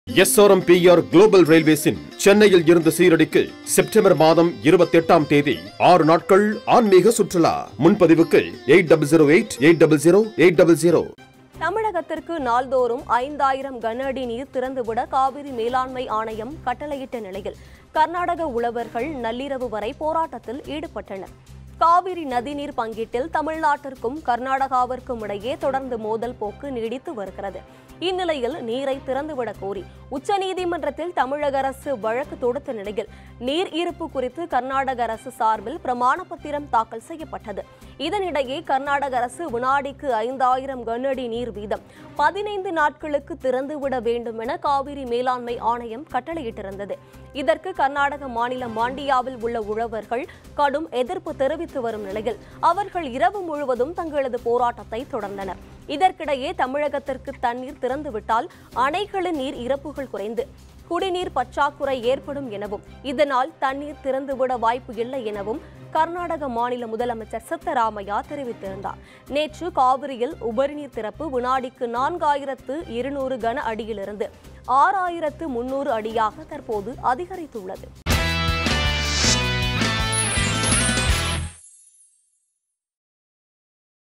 SRMPR global ரயில்வேஸின் சென்னையில் இருந்து சீரடிக்கு September மாதம் இருபத்தி எட்டாம் தேதி ஆறு நாட்கள் ஆன்மீக சுற்றுலா முன்பதிவுக்கு eight double zero eight eight double zero eight double zero தமிழகத்திற்கு நாள்தோறும் ஐந்தாயிரம் கன அடி நீர் திறந்துவிட காவிரி மேலாண்மை ஆணையம் கட்டளையிட்ட நிலையில் கர்நாடக உழவர்கள் நள்ளிரவு வரை போராட்டத்தில் ஈடுபட்டனர் காவிரி நதிநீர் பங்கீட்டில் தமிழ்நாட்டிற்கும் கர்நாடகாவிற்கும் இடையே தொடர்ந்து மோதல் போக்கு நீடித்து வருகிறது இந்நிலையில் நீரை திறந்துவிடக் கோரி உச்சநீதிமன்றத்தில் தமிழக அரசு வழக்கு தொடுத்த நிலையில் நீர் இருப்பு குறித்து கர்நாடக அரசு சார்பில் பிரமாண பத்திரம் தாக்கல் செய்யப்பட்டது இதனிடையே கர்நாடக அரசு வினாடிக்கு ஐந்தாயிரம் கனஅடி நீர் வீதம் பதினைந்து நாட்களுக்கு திறந்துவிட வேண்டும் என காவிரி மேலாண்மை ஆணையம் கட்டளையிட்டிருந்தது இதற்கு கர்நாடக மாநிலம் மாண்டியாவில் உள்ள உழவர்கள் கடும் எதிர்ப்பு தெரிவித்து வரும் நிலையில் அவர்கள் இரவு முழுவதும் தங்களது போராட்டத்தை தொடர்ந்தனர் இதற்கிடையே தமிழகத்திற்கு தண்ணீர் திறந்துவிட்டால் அணைகளின் நீர் இறப்புகள் குறைந்து குடிநீர் பற்றாக்குறை ஏற்படும் எனவும் இதனால் தண்ணீர் திறந்துவிட வாய்ப்பு இல்லை எனவும் கர்நாடக மாநில முதலமைச்சர் சித்தராமையா தெரிவித்திருந்தார் நேற்று காவிரியில் உபரிநீர் திறப்பு வினாடிக்கு நான்காயிரத்து இருநூறு கன அடியிலிருந்து ஆறாயிரத்து முன்னூறு அடியாக தற்போது அதிகரித்துள்ளது